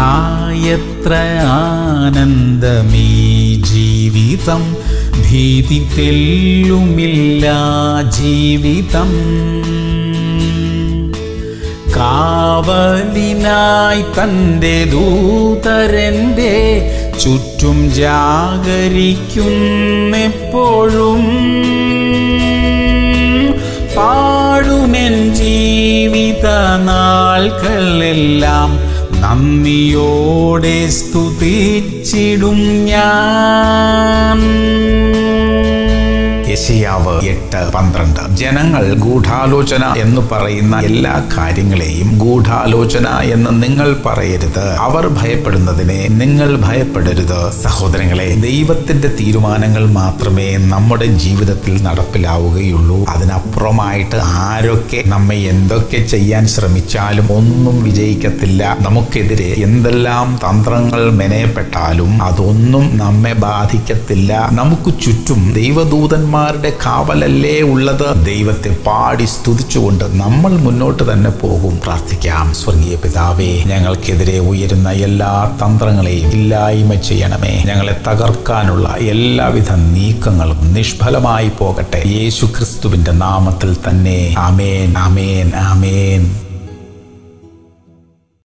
ഹായത്ര ആനന്ദമീ ജീവിതം ഭീതി തെല്ലുമില്ല ജീവിതം കാവലിനായി തൻ്റെ ദൂതരൻ്റെ ചുറ്റും ജാഗരിക്കുന്നെപ്പോഴും പാടുമെൻ ജീവിത നാൾകളെല്ലാം നന്ദിയോടെ സ്തുതിച്ചിടും ഞാൻ യശയാവ് എട്ട് പന്ത്രണ്ട് ജനങ്ങൾ ഗൂഢാലോചന എന്ന് പറയുന്ന എല്ലാ കാര്യങ്ങളെയും ഗൂഢാലോചന എന്ന് നിങ്ങൾ പറയരുത് അവർ ഭയപ്പെടുന്നതിനെ നിങ്ങൾ ഭയപ്പെടരുത് സഹോദരങ്ങളെ ദൈവത്തിന്റെ തീരുമാനങ്ങൾ മാത്രമേ നമ്മുടെ ജീവിതത്തിൽ നടപ്പിലാവുകയുള്ളൂ അതിനപ്പുറമായിട്ട് ആരൊക്കെ നമ്മെ എന്തൊക്കെ ചെയ്യാൻ ശ്രമിച്ചാലും ഒന്നും വിജയിക്കത്തില്ല നമുക്കെതിരെ എന്തെല്ലാം തന്ത്രങ്ങൾ മെനയപ്പെട്ടാലും അതൊന്നും നമ്മെ ബാധിക്കത്തില്ല നമുക്ക് ചുറ്റും ദൈവദൂതന്മാരുടെ കാവലല്ലേ ഉള്ളത് ദൈവത്തെ പാടി സ്തുതിച്ചുകൊണ്ട് നമ്മൾ മുന്നോട്ട് തന്നെ പോകും പ്രാർത്ഥിക്കാം സ്വർഗീയ പിതാവേ ഞങ്ങൾക്കെതിരെ ഉയരുന്ന എല്ലാ തന്ത്രങ്ങളെയും ഇല്ലായ്മ ചെയ്യണമേ ഞങ്ങളെ തകർക്കാനുള്ള എല്ലാവിധ നീക്കങ്ങളും നിഷ്ഫലമായി പോകട്ടെ യേശു ക്രിസ്തുവിന്റെ നാമത്തിൽ തന്നെ ആമേൻ ആമേൻ ആമേൻ